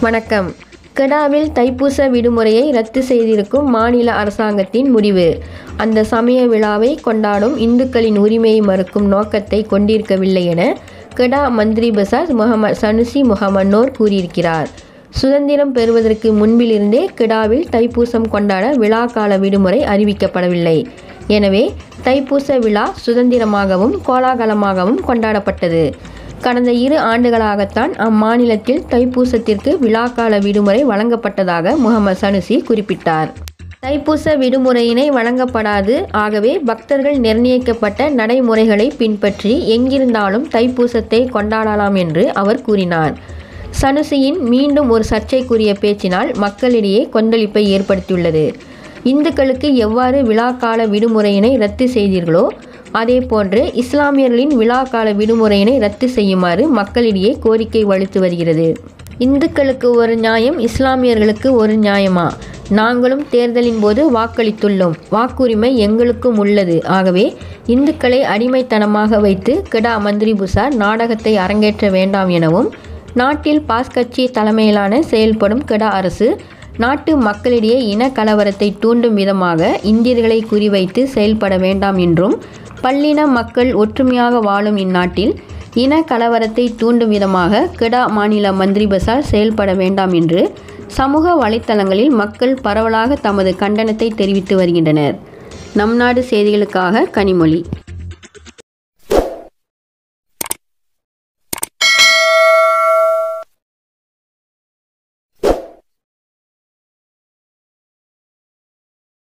வணக்கம் கெடாவில் தைப்பூச விடுமுறையை ரத்து செய்திருக்கும் மாநில அரசாங்கத்தின் முடிவு அந்த சமய விழாவை கொண்டாடும் இந்துக்களின் உரிமையை மறுக்கும் நோக்கத்தை கொண்டிருக்கவில்லை என கெடா மந்திரி பசாஸ் முகமது சனுசி முகமன்னோர் கூறியிருக்கிறார் சுதந்திரம் பெறுவதற்கு முன்பிலிருந்தே கெடாவில் தைப்பூசம் கொண்டாட விழாக்கால விடுமுறை அறிவிக்கப்படவில்லை எனவே தைப்பூச விழா சுதந்திரமாகவும் கோலாகலமாகவும் கொண்டாடப்பட்டது கடந்த இரு ஆண்டுகளாகத்தான் அம்மாநிலத்தில் தைப்பூசத்திற்கு விழாக்கால விடுமுறை வழங்கப்பட்டதாக முகமது சனுசி குறிப்பிட்டார் தைப்பூச விடுமுறையினை வழங்கப்படாது ஆகவே பக்தர்கள் நிர்ணயிக்கப்பட்ட நடைமுறைகளை பின்பற்றி எங்கிருந்தாலும் தைப்பூசத்தை கொண்டாடலாம் என்று அவர் கூறினார் சனுசியின் மீண்டும் ஒரு சர்ச்சைக்குரிய பேச்சினால் மக்களிடையே கொந்தளிப்பை ஏற்படுத்தியுள்ளது இந்துக்களுக்கு எவ்வாறு விழாக்கால விடுமுறையினை ரத்து செய்தீர்களோ அதேபோன்று இஸ்லாமியர்களின் விழாக்கால விடுமுறையினை ரத்து செய்யுமாறு மக்களிடையே கோரிக்கை வலுத்து வருகிறது இந்துக்களுக்கு ஒரு நியாயம் இஸ்லாமியர்களுக்கு ஒரு நியாயமா நாங்களும் தேர்தலின் போது வாக்களித்துள்ளோம் வாக்குரிமை எங்களுக்கும் உள்ளது ஆகவே இந்துக்களை அடிமைத்தனமாக வைத்து கெடா மந்திரி புசார் நாடகத்தை அரங்கேற்ற வேண்டாம் எனவும் நாட்டில் பாஸ் கட்சி தலைமையிலான செயல்படும் கெடா அரசு நாட்டு மக்களிடையே இன கலவரத்தை தூண்டும் விதமாக இந்தியர்களை குறிவைத்து செயல்பட வேண்டாம் என்றும் பல்லின மக்கள் ஒற்றுமையாக வாழும் இந்நாட்டில் இன கலவரத்தை தூண்டும் விதமாக கெடா மாநில மந்திரி பசார் செயல்பட வேண்டாம் என்று சமூக வலைத்தளங்களில் மக்கள் பரவலாக தமது கண்டனத்தை தெரிவித்து வருகின்றனர் நம் நாடு செய்திகளுக்காக கனிமொழி